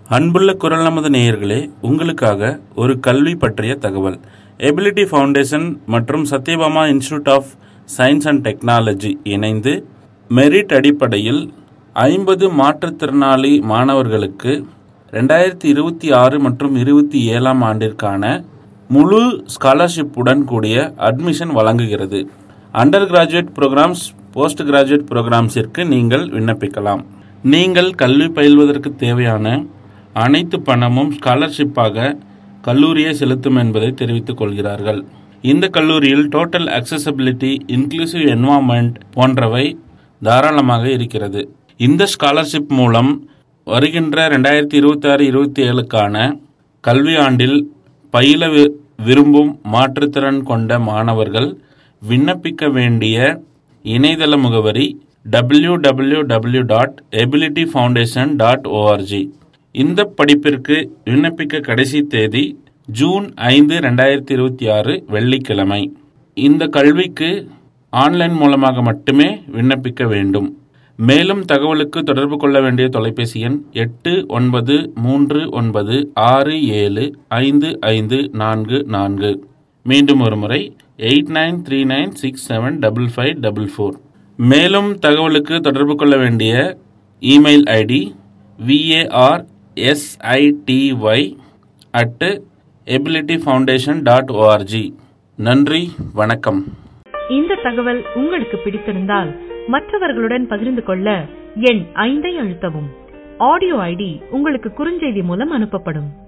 அன்புள்ள குரல் நமது நேயர்களே உங்களுக்காக ஒரு கல்வி பற்றிய தகவல் எபிலிட்டி ஃபவுண்டேஷன் மற்றும் Sathyabama institute of science and technology இணைந்து மெரிட் அடிப்படையில் ஐம்பது மாற்றுத்திறனாளி மாணவர்களுக்கு ரெண்டாயிரத்தி இருபத்தி ஆறு மற்றும் இருபத்தி ஏழாம் ஆண்டிற்கான முழு ஸ்காலர்ஷிப்புடன் கூடிய அட்மிஷன் வழங்குகிறது under graduate programs post graduate ப்ரோக்ராம்ஸிற்கு நீங்கள் விண்ணப்பிக்கலாம் நீங்கள் கல்வி பயில்வதற்கு தேவையான அனைத்து பணமும் ஸ்காலர்ஷிப்பாக கல்லூரியே செலுத்தும் என்பதை தெரிவித்துக் கொள்கிறார்கள் இந்த கல்லூரியில் டோட்டல் அக்சசபிலிட்டி இன்க்ளூசிவ் என்வாயன்மெண்ட் போன்றவை தாராளமாக இருக்கிறது இந்த ஸ்காலர்ஷிப் மூலம் வருகின்ற ரெண்டாயிரத்தி இருபத்தி ஆறு இருபத்தி ஏழுக்கான கல்வி ஆண்டில் பயில வி- விரும்பும் மாற்றுத்திறன் கொண்ட மாணவர்கள் விண்ணப்பிக்க வேண்டிய இணையதள முகவரி W W W dot ability foundation dot O R G இந்த படிப்பிற்கு விண்ணப்பிக்க கடைசி தேதி ஜூன் ஐந்து ரெண்டாயிரத்தி இருபத்தி ஆறு வெள்ளிக்கிழமை இந்த கல்விக்கு ஆன்லைன் மூலமாக மட்டுமே விண்ணப்பிக்க வேண்டும் மேலும் தகவலுக்கு தொடர்பு கொள்ள வேண்டிய தொலைபேசி எண் எட்டு ஒன்பது மூன்று ஒன்பது ஆறு ஏழு ஐந்து ஐந்து நான்கு நான்கு மீண்டும் ஒரு முறை eight nine three nine six seven double five double four மேலும் தகவலுக்கு தொடர்பு கொள்ள வேண்டிய email ID V A R S I T Y at ability foundation dot O R G நன்றி வணக்கம் இந்த தகவல் உங்களுக்கு பிடித்திருந்தால் மற்றவர்களுடன் பகிர்ந்து கொள்ள எண் ஐந்தை அழுத்தவும் ஆடியோ ஐடி உங்களுக்கு குறுஞ்செய்தி மூலம் அனுப்பப்படும்